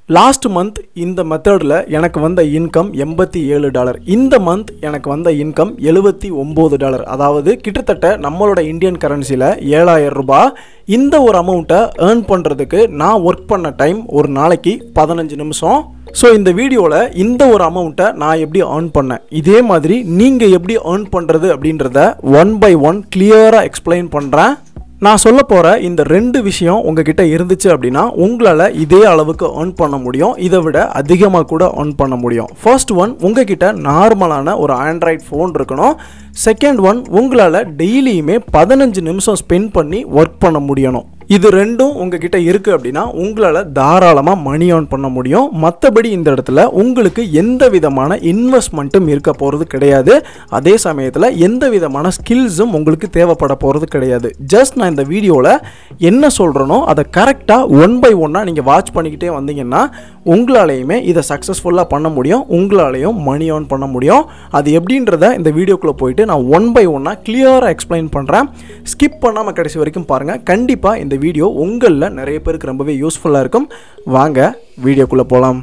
last month இந்த மெத்தடில் எனக்கு வந்த இன்கம் எண்பத்தி ஏழு டாலர் இந்த மந்த் எனக்கு வந்த இன்கம் எழுபத்தி ஒம்பது டாலர் அதாவது கிட்டத்தட்ட நம்மளோட இந்தியன் கரன்சியில் ஏழாயிரம் ரூபாய் இந்த ஒரு அமௌண்ட்டை ஏர்ன் பண்ணுறதுக்கு நான் ஒர்க் பண்ண டைம் ஒரு நாளைக்கு பதினஞ்சு நிமிஷம் ஸோ இந்த வீடியோவில் இந்த ஒரு அமௌண்ட்டை நான் எப்படி ஏர்ன் பண்ணேன் இதே மாதிரி நீங்கள் எப்படி ஏர்ன் பண்ணுறது அப்படின்றத ஒன் பை ஒன் கிளியராக எக்ஸ்பிளைன் பண்ணுறேன் நான் சொல்ல போகிற இந்த ரெண்டு விஷயம் உங்ககிட்ட இருந்துச்சு அப்படின்னா உங்களால் இதே அளவுக்கு ஏர்ன் பண்ண முடியும் இதை விட அதிகமாக கூட ஏர்ன் பண்ண முடியும் ஃபர்ஸ்ட் ஒன் உங்ககிட்ட நார்மலான ஒரு ஆண்ட்ராய்ட் ஃபோன் இருக்கணும் செகண்ட் ஒன் உங்களால் டெய்லியுமே பதினஞ்சு நிமிஷம் ஸ்பெண்ட் பண்ணி ஒர்க் பண்ண முடியணும் இது ரெண்டும் உங்ககிட்ட இருக்குது அப்படின்னா உங்களால் தாராளமாக மணி ஏர்ன் பண்ண முடியும் மற்றபடி இந்த இடத்துல உங்களுக்கு எந்த விதமான இன்வெஸ்ட்மெண்ட்டும் இருக்க போகிறது கிடையாது அதே சமயத்தில் எந்த விதமான ஸ்கில்ஸும் உங்களுக்கு தேவைப்பட போகிறது கிடையாது ஜஸ்ட் நான் இந்த வீடியோவில் என்ன சொல்கிறேனோ அதை கரெக்டாக ஒன் பை ஒன்னாக நீங்கள் வாட்ச் பண்ணிக்கிட்டே வந்தீங்கன்னா உங்களாலேயுமே இதை சக்ஸஸ்ஃபுல்லாக பண்ண முடியும் உங்களாலேயும் மணி ஏர்ன் பண்ண முடியும் அது எப்படின்றத இந்த வீடியோக்குள்ளே போயிட்டு நான் ஒன் பை ஒன்னாக கிளியராக எக்ஸ்பிளைன் பண்ணுறேன் ஸ்கிப் பண்ணாமல் கடைசி வரைக்கும் பாருங்கள் கண்டிப்பாக இந்த வீடியோ உங்களில் நிறைய பேருக்கு ரொம்பவே யூஸ்ஃபுல்லாக இருக்கும் வாங்க வீடியோக்குள்ளே போகலாம்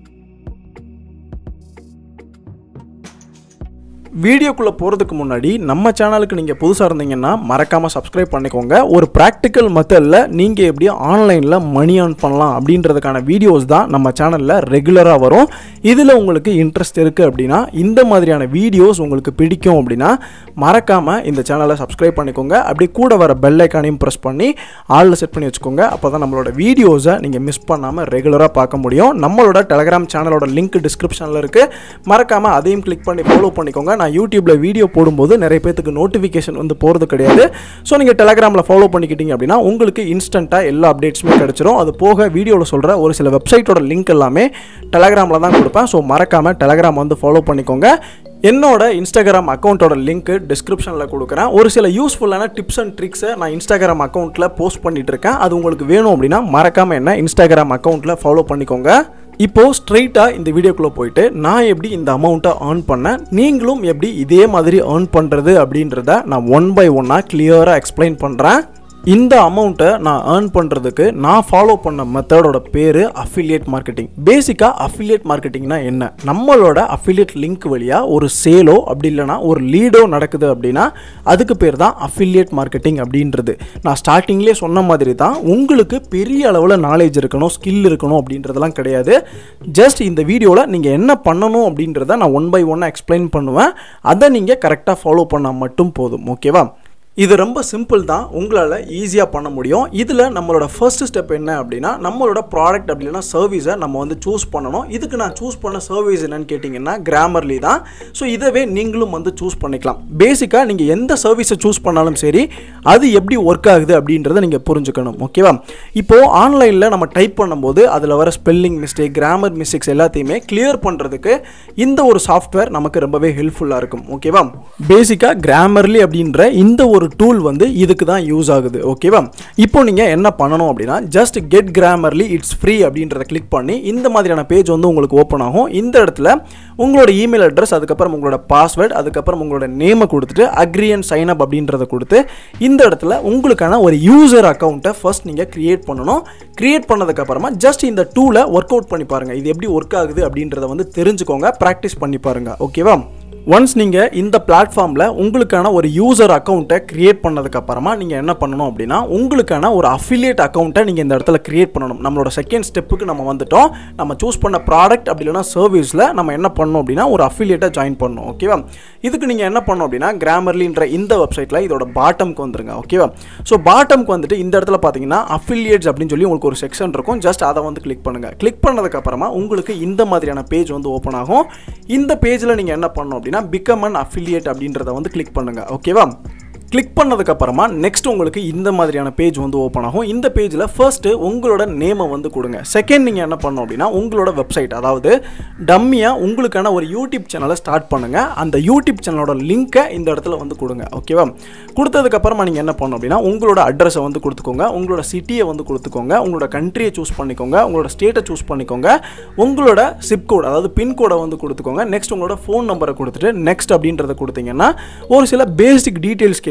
வீடியோக்குள்ளே போகிறதுக்கு முன்னாடி நம்ம சேனலுக்கு நீங்கள் புதுசாக இருந்தீங்கன்னா மறக்காமல் சப்ஸ்கிரைப் பண்ணிக்கோங்க ஒரு ப்ராக்டிக்கல் மெத்தடில் நீங்கள் எப்படி ஆன்லைனில் மணி ஏர்ன் பண்ணலாம் அப்படின்றதுக்கான வீடியோஸ் தான் நம்ம சேனலில் ரெகுலராக வரும் இதில் உங்களுக்கு இன்ட்ரெஸ்ட் இருக்குது அப்படின்னா இந்த மாதிரியான வீடியோஸ் உங்களுக்கு பிடிக்கும் அப்படின்னா மறக்காமல் இந்த சேனலை சப்ஸ்கிரைப் பண்ணிக்கோங்க அப்படி கூட வர பெல் ஐக்கானையும் ப்ரெஸ் பண்ணி ஆளில் செட் பண்ணி வச்சுக்கோங்க அப்போ தான் நம்மளோட வீடியோஸை நீங்கள் மிஸ் பண்ணாமல் ரெகுலராக பார்க்க முடியும் நம்மளோட டெலகிராம் சேனலோட லிங்க் டிஸ்கிரிப்ஷனில் இருக்குது மறக்காமல் அதையும் கிளிக் பண்ணி ஃபாலோ பண்ணிக்கோங்க நான் யூடியூப்பில் வீடியோ போடும்போது நிறைய பேத்துக்கு நோட்டிஃபிகேஷன் வந்து போகிறது கிடையாது ஸோ நீங்கள் டெலகிராமில் ஃபாலோ பண்ணிக்கிட்டீங்க அப்படின்னா உங்களுக்கு இன்ஸ்டண்ட்டாக எல்லா அப்டேட்ஸுமே கிடச்சிரும் அது போக வீடியோவில் சொல்கிற ஒரு சில வெப்சைட்டோட லிங்க் எல்லாமே டெலகிராமில் தான் கொடுப்பேன் ஸோ மறக்காமல் டெலகிராம் வந்து ஃபாலோ பண்ணிக்கோங்க என்னோட இன்ஸ்டாகிராம் அக்கௌண்ட்டோட லிங்க் டிஸ்கிரிப்ஷனில் கொடுக்குறேன் ஒரு சில யூஸ்ஃபுல்லான டிப்ஸ் அண்ட் ட்ரிக்ஸை நான் இன்ஸ்டாகிராம் அக்கௌண்ட்டில் போஸ்ட் பண்ணிட்டு இருக்கேன் அது உங்களுக்கு வேணும் அப்படின்னா மறக்காமல் என்ன இன்ஸ்டாகிராம் அக்கௌண்ட்டில் ஃபாலோ பண்ணிக்கோங்க இப்போது ஸ்ட்ரைட்டாக இந்த வீடியோக்குள்ளே போயிட்டு நான் எப்படி இந்த அமௌண்ட்டை ஏர்ன் பண்ணேன் நீங்களும் எப்படி இதே மாதிரி ஏர்ன் பண்ணுறது அப்படின்றத நான் ஒன் பை ஒன்னாக கிளியராக எக்ஸ்பிளைன் பண்ணுறேன் இந்த அமௌண்ட்டை நான் ஏர்ன் பண்ணுறதுக்கு நான் ஃபாலோ பண்ண மெத்தடோட பேர் அஃபிலியேட் மார்க்கெட்டிங் பேசிக்காக அஃபிலியேட் மார்க்கெட்டிங்னா என்ன நம்மளோட அஃபிலியேட் லிங்க் வழியாக ஒரு சேலோ அப்படி இல்லைனா ஒரு லீடோ நடக்குது அப்படின்னா அதுக்கு பேர் தான் அஃபிலியேட் மார்க்கெட்டிங் அப்படின்றது நான் ஸ்டார்டிங்லேயே சொன்ன மாதிரி தான் உங்களுக்கு பெரிய அளவில் நாலேஜ் இருக்கணும் ஸ்கில் இருக்கணும் அப்படின்றதெல்லாம் கிடையாது ஜஸ்ட் இந்த வீடியோவில் நீங்கள் என்ன பண்ணணும் அப்படின்றத நான் ஒன் பை ஒன்னாக எக்ஸ்பிளைன் பண்ணுவேன் அதை நீங்கள் கரெக்டாக ஃபாலோ பண்ணால் மட்டும் போதும் ஓகேவா இது ரொம்ப சிம்பிள் தான் உங்களால் ஈஸியாக பண்ண முடியும் இதில் நம்மளோட ஃபர்ஸ்ட் ஸ்டெப் என்ன அப்படின்னா நம்மளோட ப்ராடக்ட் அப்படின்னா சர்வீஸை நம்ம வந்து சூஸ் பண்ணணும் இதுக்கு நான் சூஸ் பண்ண சர்வீஸ் என்னன்னு கேட்டிங்கன்னா கிராமர்லி தான் ஸோ இதவே நீங்களும் வந்து சூஸ் பண்ணிக்கலாம் பேசிக்காக நீங்கள் எந்த சர்வீஸை சூஸ் பண்ணாலும் சரி அது எப்படி ஒர்க் ஆகுது அப்படின்றத நீங்கள் புரிஞ்சுக்கணும் ஓகேவா இப்போது ஆன்லைனில் நம்ம டைப் பண்ணும்போது அதில் வர ஸ்பெல்லிங் மிஸ்டேக் கிராமர் மிஸ்டேக்ஸ் எல்லாத்தையுமே கிளியர் பண்ணுறதுக்கு இந்த ஒரு சாஃப்ட்வேர் நமக்கு ரொம்பவே ஹெல்ப்ஃபுல்லாக இருக்கும் ஓகேவா பேசிக்காக கிராமர்லி அப்படின்ற இந்த ஒரு டூல் வந்து இதுக்கு தான் யூஸ் ஆகுது ஓகேவா இப்போ நீங்கள் என்ன பண்ணணும் அப்படின்னா just get Grammarly it's free அப்படின்றத கிளிக் பண்ணி இந்த மாதிரியான பேஜ் வந்து உங்களுக்கு ஓப்பன் ஆகும் இந்த இடத்துல உங்களோட இமெயில் அட்ரஸ் அதுக்கப்புறம் உங்களோட பாஸ்வேர்டு அதுக்கப்புறம் உங்களோட நேமை கொடுத்துட்டு அக்ரி அண்ட் சைன் அப் அப்படின்றத கொடுத்து இந்த இடத்துல உங்களுக்கான ஒரு யூசர் அக்கௌண்ட்டை ஃபர்ஸ்ட் நீங்கள் க்ரியேட் பண்ணணும் க்ரியேட் பண்ணதுக்கப்புறமா ஜஸ்ட் இந்த டூலை ஒர்க் அவுட் பண்ணி பாருங்கள் இது எப்படி ஒர்க் ஆகுது அப்படின்றத வந்து தெரிஞ்சுக்கோங்க ப்ராக்டிஸ் பண்ணி பாருங்கள் ஓகேவா ஒன்ஸ் நீங்கள் இந்த பிளாட்ஃபார்மில் உங்களுக்கான ஒரு யூசர் அக்கௌண்ட்டை க்ரியேட் பண்ணதுக்கப்புறமா நீங்கள் என்ன பண்ணணும் அப்படின்னா உங்களுக்கான ஒரு அஃபிலியேட் அக்கௌண்ட்டை நீங்கள் இந்த இடத்துல க்ரியேட் பண்ணணும் நம்மளோட செகண்ட் ஸ்டெப்புக்கு நம்ம வந்துட்டோம் நம்ம சூஸ் பண்ண ப்ராடக்ட் அப்படி இல்லைனா சர்வீஸில் நம்ம என்ன பண்ணணும் அப்படின்னா ஒரு அஃபிலியேட்டை ஜாயின் பண்ணணும் ஓகேவா இதுக்கு நீங்கள் என்ன பண்ணணும் அப்படின்னா கிராமர்லின்ற இந்த வெப்சைட்டில் இதோட பாட்டம்க்கு வந்துருங்க ஓகேவா ஸோ பாட்டம்க்கு வந்துட்டு இந்த இடத்துல பார்த்தீங்கன்னா அஃபிலியேட்ஸ் அப்படின்னு சொல்லி உங்களுக்கு ஒரு செக்ஷன் இருக்கும் ஜஸ்ட் அதை வந்து கிளிக் பண்ணுங்கள் கிளிக் பண்ணதுக்கப்புறமா உங்களுக்கு இந்த மாதிரியான பேஜ் வந்து ஓப்பன் ஆகும் இந்த பேஜில் நீங்கள் என்ன பண்ணணும் அப்படின்னா பிகம் அன் அஃபிலியேட் அப்படின்றத வந்து கிளிக் பண்ணுங்கள் ஓகேவா கிளிக் பண்ணதுக்கப்புறமா நெக்ஸ்ட் உங்களுக்கு இந்த மாதிரியான பேஜ் வந்து ஓப்பன் ஆகும் இந்த பேஜில் ஃபர்ஸ்ட்டு உங்களோட நேமை வந்து கொடுங்க செகண்ட் நீங்கள் என்ன பண்ணணும் அப்படின்னா உங்களோட வெப்சைட் அதாவது டம்மியாக உங்களுக்கான ஒரு யூடியூப் சேனலை ஸ்டார்ட் பண்ணுங்கள் அந்த யூடியூப் சேனலோட லிங்க்கை இந்த இடத்துல வந்து கொடுங்க ஓகேவா கொடுத்ததுக்கப்புறமா நீங்கள் என்ன பண்ணணும் அப்படின்னா உங்களோட அட்ரஸை வந்து கொடுத்துக்கோங்க உங்களோட சிட்டியை வந்து கொடுத்துக்கோங்க உங்களோட கண்ட்ரியை சூஸ் பண்ணிக்கோங்க உங்களோட ஸ்டேட்டை சூஸ் பண்ணிக்கோங்க உங்களோட சிப் கோட் அதாவது பின்கோடை வந்து கொடுத்துக்கோங்க நெக்ஸ்ட் உங்களோட ஃபோன் நம்பரை கொடுத்துட்டு நெக்ஸ்ட் அப்படின்றத கொடுத்தீங்கன்னா ஒரு சில பேசிக் டீட்டெயில்ஸ் கேட்கும்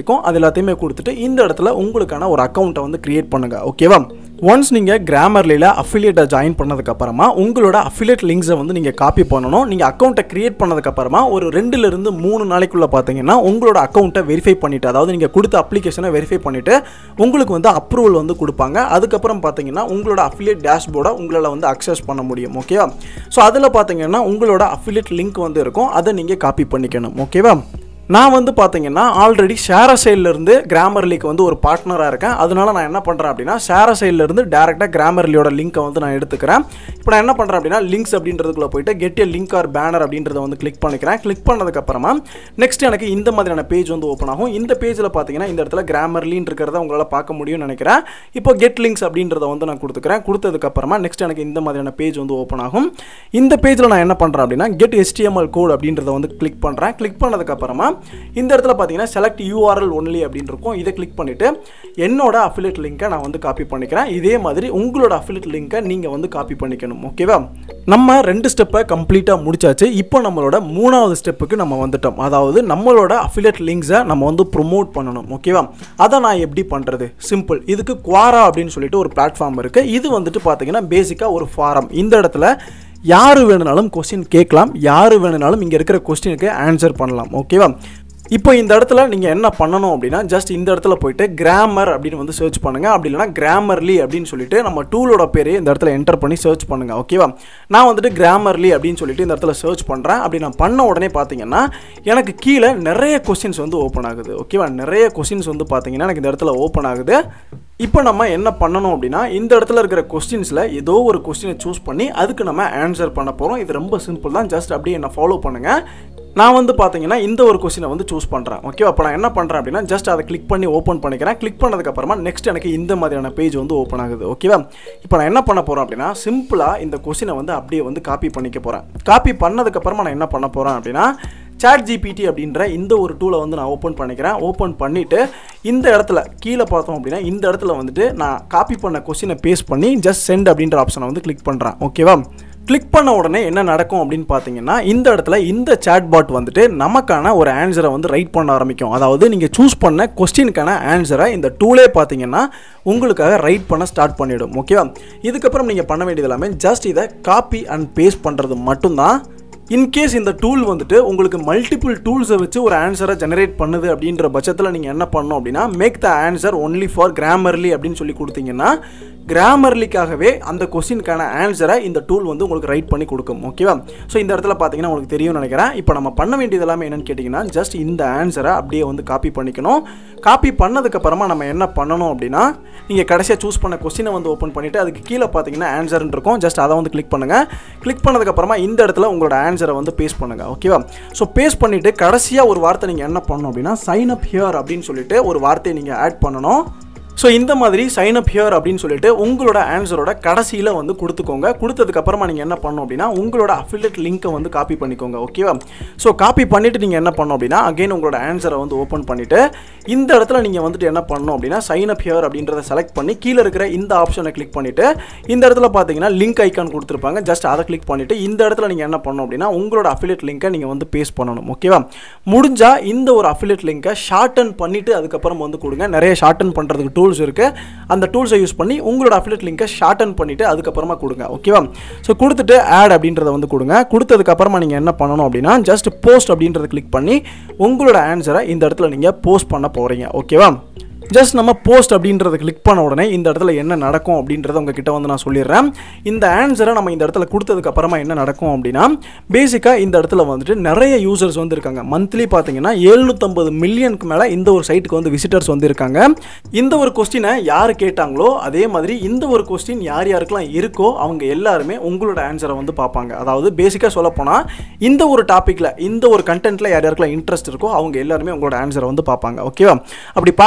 இருக்கும் அது எல்லாத்தையுமே கொடுத்துட்டு இந்த இடத்துல உங்களுக்கான ஒரு அக்கௌண்ட்டை வந்து கிரியேட் பண்ணுங்கள் ஓகேவா ஒன்ஸ் நீங்கள் கிராமர்லியில் அஃபிலியேட்டை ஜாயின் பண்ணதுக்கப்புறமா உங்களோட அஃபிலியேட் லிங்க்ஸை வந்து நீங்கள் காப்பி பண்ணணும் நீங்கள் அக்கௌண்ட்டை கிரியேட் பண்ணதுக்கப்புறமா ஒரு ரெண்டுலேருந்து மூணு நாளைக்குள்ளே பார்த்தீங்கன்னா உங்களோட அக்கௌண்ட்டை வெரிஃபை பண்ணிவிட்டு அதாவது நீங்கள் கொடுத்த அப்ளிகேஷனை வெரிஃபை பண்ணிவிட்டு உங்களுக்கு வந்து அப்ரூவல் வந்து கொடுப்பாங்க அதுக்கப்புறம் பார்த்தீங்கன்னா உங்களோட அஃபிலியேட் டேஷ்போர்டை உங்களால் வந்து அக்சஸ் பண்ண முடியும் ஓகேவா ஸோ அதில் பார்த்தீங்கன்னா உங்களோட அஃபிலியேட் லிங்க் வந்து இருக்கும் அதை நீங்கள் காப்பி பண்ணிக்கணும் ஓகேவா நான் வந்து பார்த்தீங்கன்னா ஆல்ரெடி ஷேர சைட்லேருந்து கிராமர்லிக்கு வந்து ஒரு பார்ட்னராக இருக்கேன் அதனால நான் என்ன பண்ணுறேன் அப்படின்னா ஷேர சைட்லேருந்து டேரெக்டாக கிராமர்லியோட லிங்க்கை வந்து நான் எடுத்துக்கிறேன் இப்போ நான் என்ன பண்ணுறேன் அப்படின்னா லிங்க்ஸ் அப்படின்றதுக்குள்ள போயிட்டு get a link or banner அப்படின்றத வந்து கிளிக் பண்ணிக்கிறேன் கிளிக் பண்ணதுக்கப்புறமா நெக்ஸ்ட் எனக்கு இந்த மாதிரியான பேஜ் வந்து ஓப்பன் ஆகும் இந்த பேஜில் பார்த்தீங்கன்னா இந்த இடத்துல கிராமர்லின்னு இருக்கிறத உங்களால் பார்க்க முடியும்னு நினைக்கிறேன் இப்போ கெட் லிங்க்ஸ் அப்படின்றத வந்து நான் கொடுத்துக்கிறேன் கொடுத்ததுக்கப்புறமா நெக்ஸ்ட் எனக்கு இந்த மாதிரியான பேஜ் வந்து ஓப்பன் ஆகும் இந்த பேஜில் நான் என்ன பண்ணுறேன் அப்படின்னா கெட் HTML கோட் அப்படின்றத வந்து கிளிக் பண்ணுறேன் கிளிக் பண்ணதுக்கப்புறமா இந்த இடத்துல பார்த்தீங்கன்னா செலக்ட் யூஆர்எல் ஒன்லி அப்படின்னு இருக்கும் இதை கிளிக் பண்ணிவிட்டு என்னோட அஃபிலியேட் லிங்க்கை நான் வந்து காப்பி பண்ணிக்கிறேன் இதே மாதிரி உங்களோட அஃபிலியேட் லிங்க்கை நீங்கள் வந்து காப்பி பண்ணிக்கணும் ஓகேவா நம்ம ரெண்டு ஸ்டெப்பை கம்ப்ளீட்டாக முடிச்சாச்சு இப்போ நம்மளோட மூணாவது ஸ்டெப்புக்கு நம்ம வந்துட்டோம் அதாவது நம்மளோட அஃபிலியேட் லிங்க்ஸை நம்ம வந்து ப்ரொமோட் பண்ணணும் ஓகேவா அதை நான் எப்படி பண்ணுறது சிம்பிள் இதுக்கு குவாரா அப்படின்னு சொல்லிட்டு ஒரு பிளாட்ஃபார்ம் இருக்குது இது வந்துட்டு பார்த்தீங்கன்னா பேசிக்காக ஒரு ஃபாரம் இந்த இடத்துல யார் வேணுனாலும் கொஸ்டின் கேட்கலாம் யார் வேணுனாலும் இங்கே இருக்கிற கொஸ்டினுக்கு ஆன்சர் பண்ணலாம் ஓகேவா இப்போ இந்த இடத்துல நீங்கள் என்ன பண்ணணும் அப்படின்னா ஜஸ்ட் இந்த இடத்துல போயிட்டு கிராமர் அப்படின்னு வந்து சர்ச் பண்ணுங்கள் அப்படி இல்லைனா கிராமர்லி அப்படின்னு சொல்லிட்டு நம்ம டூலோட பேரே இந்த இடத்துல என்டர் பண்ணி சர்ச் பண்ணுங்கள் ஓகேவா நான் வந்துட்டு கிராமர்லி அப்படின்னு சொல்லிட்டு இந்த இடத்துல சர்ச் பண்ணுறேன் அப்படி நான் பண்ண உடனே பார்த்தீங்கன்னா எனக்கு கீழே நிறைய கொஸ்டின்ஸ் வந்து ஓப்பன் ஆகுது ஓகேவா நிறைய கொஸ்டின்ஸ் வந்து பார்த்தீங்கன்னா எனக்கு இந்த இடத்துல ஓப்பன் ஆகுது இப்போ நம்ம என்ன பண்ணணும் அப்படின்னா இந்த இடத்துல இருக்கிற கொஸ்டின்ஸில் ஏதோ ஒரு கொஸ்டினை சூஸ் பண்ணி அதுக்கு நம்ம ஆன்சர் பண்ண போகிறோம் இது ரொம்ப சிம்பிள் தான் ஜஸ்ட் அப்படியே என்ன ஃபாலோ பண்ணுங்கள் நான் வந்து பார்த்தீங்கன்னா இந்த ஒரு கொஸ்டினை வந்து சூஸ் பண்ணுறேன் ஓகே அப்போ நான் என்ன பண்ணுறேன் அப்படின்னா ஜஸ்ட் அதை கிளிக் பண்ணி ஓப்பன் பண்ணிக்கிறேன் கிளிக் பண்ணதுக்கப்புறமா நெக்ஸ்ட் எனக்கு இந்த மாதிரியான பேஜ் வந்து ஓப்பன் ஆகுது ஓகேவா இப்போ நான் என்ன பண்ண போகிறேன் அப்படின்னா சிம்பிளாக இந்த கொஸ்டினை வந்து அப்படியே வந்து காப்பி பண்ணிக்க போகிறேன் காப்பி பண்ணதுக்கப்புறமா நான் என்ன பண்ண போகிறேன் அப்படின்னா சாட் ஜிபிடி அப்படின்ற இந்த ஒரு டூலை வந்து நான் ஓப்பன் பண்ணிக்கிறேன் ஓப்பன் பண்ணிவிட்டு இந்த இடத்துல கீழே பார்த்தோம் அப்படின்னா இந்த இடத்துல வந்துட்டு நான் காப்பி பண்ண கொஸ்டினை பேஸ்ட் பண்ணி ஜஸ்ட் சென்ட் அப்படின்ற ஆப்ஷனை வந்து கிளிக் பண்ணுறேன் ஓகேவா கிளிக் பண்ண உடனே என்ன நடக்கும் அப்படின்னு பார்த்தீங்கன்னா இந்த இடத்துல இந்த சாட் பாட் வந்துட்டு நமக்கான ஒரு ஆன்சரை வந்து ரைட் பண்ண ஆரம்பிக்கும் அதாவது நீங்கள் சூஸ் பண்ண கொஸ்டினுக்கான ஆன்சரை இந்த டூலே பார்த்தீங்கன்னா உங்களுக்காக ரைட் பண்ண ஸ்டார்ட் பண்ணிவிடும் ஓகேவா இதுக்கப்புறம் நீங்கள் பண்ண வேண்டியது எல்லாமே ஜஸ்ட் இதை காப்பி அண்ட் பேஸ்ட் பண்ணுறது மட்டும்தான் இன்கேஸ் இந்த டூல் வந்துட்டு உங்களுக்கு மல்டிபிள் டூல்ஸை வச்சு ஒரு ஆன்சரை ஜெனரேட் பண்ணுது அப்படின்ற பட்சத்தில் நீங்கள் என்ன பண்ணணும் அப்படின்னா make the answer only for Grammarly அப்படின்னு சொல்லி கொடுத்தீங்கன்னா கிராமர்லிக்காகவே அந்த கொஸ்டினுக்கான ஆன்சரை இந்த டூல் வந்து உங்களுக்கு ரைட் பண்ணி கொடுக்கும் ஓகேவா ஸோ இந்த இடத்துல பார்த்தீங்கன்னா உங்களுக்கு தெரியும்னு நினைக்கிறேன் இப்போ நம்ம பண்ண வேண்டியது எல்லாமே என்னன்னு கேட்டிங்கன்னா ஜஸ்ட் இந்த ஆன்சரை அப்படியே வந்து காப்பி பண்ணிக்கணும் காப்பி பண்ணதுக்கப்புறமா நம்ம என்ன பண்ணணும் அப்படின்னா நீங்கள் கடைசியாக சூஸ் பண்ண கொஸ்டினை வந்து ஓப்பன் பண்ணிவிட்டு அதுக்கு கீழே பார்த்தீங்கன்னா ஆன்சர்னு இருக்கும் ஜஸ்ட் அதை வந்து கிளிக் பண்ணுங்கள் கிளிக் பண்ணதுக்கப்புறமா இந்த இடத்துல உங்களோட ஆன்சரை வந்து பேஸ்ட் பண்ணுங்கள் ஓகேவா ஸோ பேஸ்ட் பண்ணிவிட்டு கடைசியாக ஒரு வார்த்தை நீங்கள் என்ன பண்ணணும் அப்படின்னா சைன் அப் ஹியர் அப்படின்னு சொல்லிட்டு ஒரு வார்த்தையை நீங்கள் ஆட் பண்ணணும் ஸோ இந்த மாதிரி சைன் அப் ஹியர் அப்படின்னு சொல்லிட்டு உங்களோட ஆன்சரோட கடைசியில் வந்து கொடுத்துக்கோங்க கொடுத்ததுக்கு அப்புறமா நீங்கள் என்ன பண்ணணும் அப்படின்னா உங்களோட அஃபிலியேட் லிங்க்கை வந்து காப்பி பண்ணிக்கோங்க ஓகேவா ஸோ காப்பி பண்ணிவிட்டு நீங்கள் என்ன பண்ணணும் அப்படின்னா அகைன் உங்களோட ஆன்சரை வந்து ஓப்பன் பண்ணிவிட்டு இந்த இடத்துல நீங்கள் வந்துட்டு என்ன பண்ணணும் அப்படின்னா சைன் அப் ஹியர் அப்படின்றத செலக்ட் பண்ணி கீழே இருக்கிற இந்த ஆப்ஷனை கிளிக் பண்ணிவிட்டு இந்த இடத்துல பார்த்தீங்கன்னா லிங்க் ஐக்கான் கொடுத்துருப்பாங்க ஜஸ்ட் அதை கிளிக் பண்ணிவிட்டு இந்த இடத்துல நீங்கள் என்ன பண்ணணும் அப்படின்னா உங்களோட அஃபிலியேட் லிங்க்கை நீங்கள் வந்து பேஸ்ட் பண்ணணும் ஓகேவா முடிஞ்சால் இந்த ஒரு அஃபிலியேட் லிங்க்கை ஷார்டன் பண்ணிவிட்டு அதுக்கப்புறம் வந்து கொடுங்க நிறைய ஷார்டன் பண்ணுறதுக்கு டூல்ஸ் இருக்குது அந்த டூல்ஸை யூஸ் பண்ணி உங்களோட அஃபிலியேட் லிங்கை ஷார்டன் பண்ணிவிட்டு அதுக்கப்புறமா கொடுங்க ஓகேவா ஸோ கொடுத்துட்டு ஆட் அப்படின்றத வந்து கொடுங்க கொடுத்ததுக்கப்புறமா நீங்கள் என்ன பண்ணணும் அப்படின்னா ஜஸ்ட் போஸ்ட் அப்படின்றத கிளிக் பண்ணி உங்களோட ஆன்சரை இந்த இடத்துல நீங்கள் போஸ்ட் பண்ண போகிறீங்க ஓகேவா ஜஸ்ட் நம்ம போஸ்ட் அப்படின்றத கிளிக் பண்ண உடனே இந்த இடத்துல என்ன நடக்கும் அப்படின்றத உங்ககிட்ட வந்து நான் சொல்லிடுறேன் இந்த ஆன்சரை நம்ம இந்த இடத்துல கொடுத்ததுக்கு அப்புறமா என்ன நடக்கும் அப்படின்னா பேசிக்காக இந்த இடத்துல வந்துட்டு நிறைய யூசர்ஸ் வந்து இருக்காங்க மந்த்லி பார்த்தீங்கன்னா எழுநூற்றம்பது மில்லியனுக்கு மேலே இந்த ஒரு சைட்டுக்கு வந்து விசிட்டர்ஸ் வந்து இருக்காங்க இந்த ஒரு கொஸ்டினை யார் கேட்டாங்களோ அதே மாதிரி இந்த ஒரு கொஸ்டின் யார் யாருக்கெல்லாம் இருக்கோ அவங்க எல்லாருமே உங்களோட ஆன்சரை வந்து பார்ப்பாங்க அதாவது பேசிக்காக சொல்ல போனால் இந்த ஒரு டாப்பிக்கில் இந்த ஒரு கண்டென்ட்டில் யார் யாருக்கெல்லாம் இன்ட்ரெஸ்ட் இருக்கோ அவங்க எல்லாருமே உங்களோட ஆன்சரை வந்து பார்ப்பாங்க ஓகேவா அப்படி பார்க்கும்போது அவங்க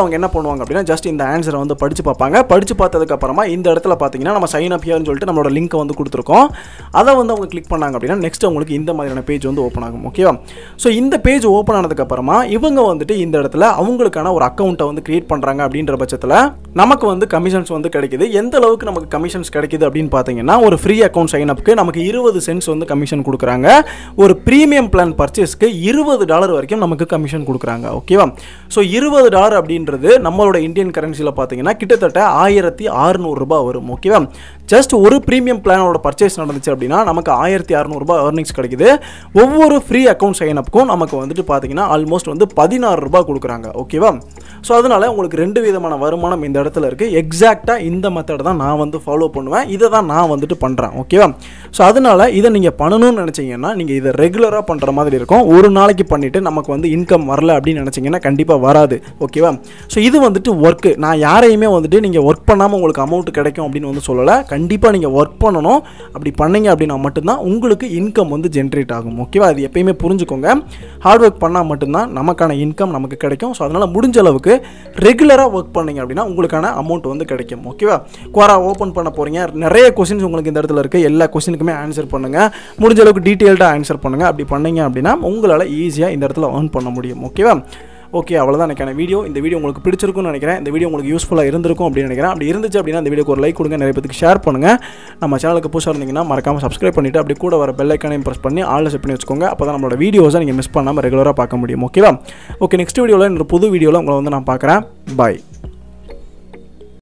அவங்க என்ன பண்ணுவாங்க அப்படின்னா ஜஸ்ட் இந்த ஆன்சரை வந்து படித்து பார்ப்பாங்க படித்து பார்த்ததுக்கப்புறமா இந்த இடத்துல பார்த்தீங்கன்னா நம்ம சைன் அப் ஹியர்னு சொல்லிட்டு நம்மளோட லிங்க்கை வந்து கொடுத்துருக்கோம் அதை வந்து அவங்க கிளிக் பண்ணாங்க அப்படின்னா நெக்ஸ்ட் அவங்களுக்கு இந்த மாதிரியான பேஜ் வந்து ஓப்பன் ஆகும் ஓகேவா ஸோ இந்த பேஜ் ஓப்பன் ஆனதுக்கப்புறமா இவங்க வந்துட்டு இந்த இடத்துல அவங்களுக்கான ஒரு அக்கௌண்ட்டை வந்து கிரியேட் பண்ணுறாங்க அப்படின்ற பட்சத்தில் நமக்கு வந்து கமிஷன்ஸ் வந்து கிடைக்குது எந்த அளவுக்கு நமக்கு கமிஷன்ஸ் கிடைக்குது அப்படின்னு பார்த்தீங்கன்னா ஒரு ஃப்ரீ அக்கௌண்ட் சைன் அப்க்கு நமக்கு இருபது சென்ட்ஸ் வந்து கமிஷன் கொடுக்குறாங்க ஒரு ப்ரீமியம் பிளான் பர்ச்சேஸ்க்கு இருபது டாலர் வரைக்கும் நமக்கு கமிஷன் கொடுக்குறாங்க ஓகேவா ஸோ இருபது டாலர் அப்படின்றது நம்மளோட இந்தியன் கரன்சியில் பார்த்தீங்கன்னா கிட்டத்தட்ட ஆயிரத்தி அறுநூறுபா வரும் ஓகேவா ஜஸ்ட் ஒரு ப்ரீமியம் பிளானோட பர்ச்சேஸ் நடந்துச்சு அப்படின்னா நமக்கு ஆயிரத்தி அறநூறுபா ஏர்னிங்ஸ் கிடைக்குது ஒவ்வொரு ஃப்ரீ அக்கௌண்ட் சைன் அப்புக்கும் நமக்கு வந்துட்டு பார்த்தீங்கன்னா ஆல்மோஸ்ட் வந்து பதினாறு ரூபாய் கொடுக்குறாங்க ஓகேவா ஸோ அதனால் உங்களுக்கு ரெண்டு விதமான வருமானம் இந்த இடத்துல இருக்குது எக்ஸாக்டாக இந்த மெத்தட் தான் நான் வந்து ஃபாலோ பண்ணுவேன் இதை தான் நான் வந்துட்டு பண்ணுறேன் ஓகேவா ஸோ அதனால் இதை நீங்கள் பண்ணணும்னு நினச்சிங்கன்னா நீங்கள் இதை ரெகுலராக பண்ணுற மாதிரி இருக்கும் ஒரு நாளைக்கு பண்ணிவிட்டு நமக்கு வந்து இன்கம் வரல அப்படின்னு நினச்சிங்கன்னா கண்டிப்பாக வராது ஓகேவா ஸோ இது வந்துட்டு ஒர்க்கு நான் யாரையுமே வந்துட்டு நீங்கள் ஒர்க் பண்ணாமல் உங்களுக்கு அமௌண்ட் கிடைக்கும் அப்படின்னு வந்து சொல்லலை கண்டிப்பாக நீங்கள் ஒர்க் பண்ணணும் அப்படி பண்ணீங்க அப்படின்னா மட்டும்தான் உங்களுக்கு இன்கம் வந்து ஜென்ரேட் ஆகும் ஓகேவா அது எப்பயுமே புரிஞ்சுக்கோங்க ஹார்ட் ஒர்க் பண்ணால் மட்டும்தான் நமக்கான இன்கம் நமக்கு கிடைக்கும் ஸோ அதனால் முடிஞ்ச அளவுக்கு ரெகுலராக ஒர்க் பண்ணீங்க அப்படின்னா உங்களுக்கான அமௌண்ட் வந்து கிடைக்கும் ஓகேவா குவாரா ஓப்பன் பண்ண போகிறீங்க நிறைய கொஸ்டின்ஸ் உங்களுக்கு இந்த இடத்துல இருக்குது எல்லா கொஸ்டினுக்குமே ஆன்சர் பண்ணுங்கள் முடிஞ்ச அளவுக்கு டீட்டெயில்டாக ஆன்சர் பண்ணுங்கள் அப்படி பண்ணீங்க அப்படின்னா உங்களால் ஈஸியாக இந்த இடத்துல earn பண்ண முடியும் ஓகேவா ஓகே அவ்வளோதான் எனக்கான வீடியோ இந்த வீடியோ உங்களுக்கு பிடிச்சிருக்கும்னு நினைக்கிறேன் இந்த வீடியோ உங்களுக்கு யூஸ்ஃபுல்லாக இருந்திருக்கும் அப்படின்னு நினைக்கிறேன் அப்படி இருந்துச்சு அப்படின்னா இந்த வீடியோக்கு ஒரு லைக் கொடுங்க நிறைய பேருக்கு ஷேர் பண்ணுங்கள் நம்ம சேனலுக்கு புதுசாக இருந்தீங்கன்னா மறக்காமல் சப்ஸ்கிரைப் பண்ணிவிட்டு அப்படி கூட வர பெல் ஐக்கானையும் ப்ரெஸ் பண்ணி ஆல் செட் பண்ணி வச்சுக்கோங்க அப்போ தான் நம்மளோட வீடியோஸை நீங்கள் மிஸ் பண்ணாமல் ரெகுலராக பார்க்க முடியும் ஓகேவா ஓகே நெக்ஸ்ட் வீடியோவில் இன்னொரு புது வீடியோவில் உங்களை வந்து நான் பார்க்குறேன் பாய்